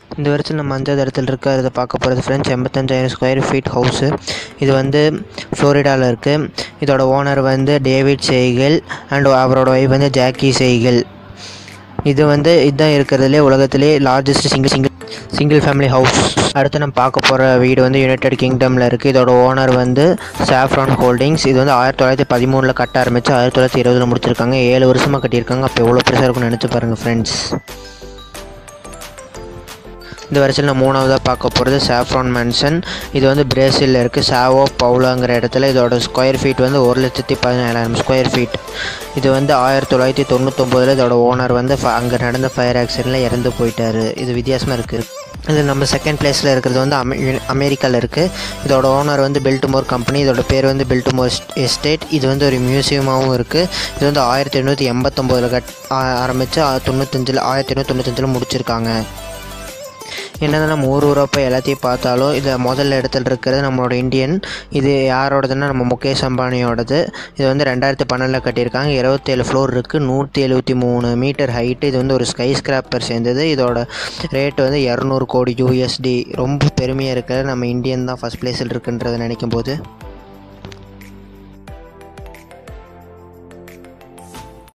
இந்த வருஷம் நம்ம அஞ்சாவது இடத்துல இருக்கிறத பார்க்க போகிறது ஃப்ரெண்ட்ஸ் எண்பத்தஞ்சாயிரம் ஸ்கொயர் ஃபீட் ஹவுஸு இது வந்து ஃப்ளோரிடாவில் இருக்குது இதோட ஓனர் வந்து டேவிட் செய்கல் அண்ட் அவரோட ஒய்ஃப் வந்து ஜாக்கி செய்கல் இது வந்து இதுதான் இருக்கிறதுலே உலகத்திலே largest single single single family house அடுத்து நம்ம பார்க்க போகிற வீடு வந்து யுனைடெட் கிங்டமில் இருக்குது இதோட ஓனர் வந்து சாஃப்ரான் ஹோல்டிங்ஸ் இது வந்து ஆயிரத்தி தொள்ளாயிரத்தி பதிமூணில் கட்ட ஆரம்பித்து ஆயிரத்தி தொள்ளாயிரத்தி இருபதில் முடிச்சிருக்காங்க ஏழு வருஷமாக கட்டியிருக்காங்க அப்போ எவ்வளோ பெருசாக இருக்கும்னு நினச்சி பாருங்கள் ஃப்ரெண்ட்ஸ் இந்த வருஷத்தில் நான் மூணாவதாக பார்க்க போகிறது சாஃப்ரான் மேன்சன் இது வந்து பிரேசிலில் இருக்குது சாவோ பவுலாங்கிற இடத்துல இதோட ஸ்கொயர் ஃபீட் வந்து ஒரு லட்சத்தி பதினேழாயிரம் ஸ்கொயர் ஃபீட் இது வந்து ஆயிரத்தி தொள்ளாயிரத்தி தொண்ணூத்தொம்போதில் இதோட ஓனர் வந்து அங்கே நடந்த ஃபயர் ஆக்சிடெண்ட்டில் இறந்து போயிட்டார் இது வித்தியாசமாக இருக்குது இது நம்ம செகண்ட் பிளேஸில் இருக்கிறது வந்து அமெ அமெரிக்காவில் இருக்குது இதோட ஓனர் வந்து பில்ட்டுமோர் கம்பெனி இதோட பேர் வந்து பில்ட்டுமோர் எஸ்டேட் இது வந்து ஒரு மியூசியமாகவும் இருக்குது இது வந்து ஆயிரத்தி எண்ணூற்றி எண்பத்தொம்போதில் கட் ஆரம்பித்து தொண்ணூத்தஞ்சில் ஆயிரத்தி எண்ணூற்றி தொண்ணூத்தஞ்சில் முடிச்சிருக்காங்க என்னதான் நம்ம ஊர் ஊராக போய் எல்லாத்தையும் பார்த்தாலும் இதில் முதல் இடத்துல இருக்கிறது நம்மளோட இந்தியன் இது யாரோடதுன்னா நம்ம முகேஷ் அம்பானியோடது இது வந்து ரெண்டாயிரத்தி பன்னெண்டில் கட்டியிருக்காங்க இருபத்தேழு ஃப்ளோர் இருக்குது நூற்றி எழுபத்தி மூணு மீட்டர் ஹைட்டு இது வந்து ஒரு ஸ்கை ஸ்கிராப்பர் சேர்ந்தது இதோட ரேட் வந்து இரநூறு கோடி யூஎஸ்டி ரொம்ப பெருமையாக இருக்கிறது நம்ம இந்தியன் தான் ஃபஸ்ட் பிளேஸில் இருக்குன்றதை நினைக்கும் போது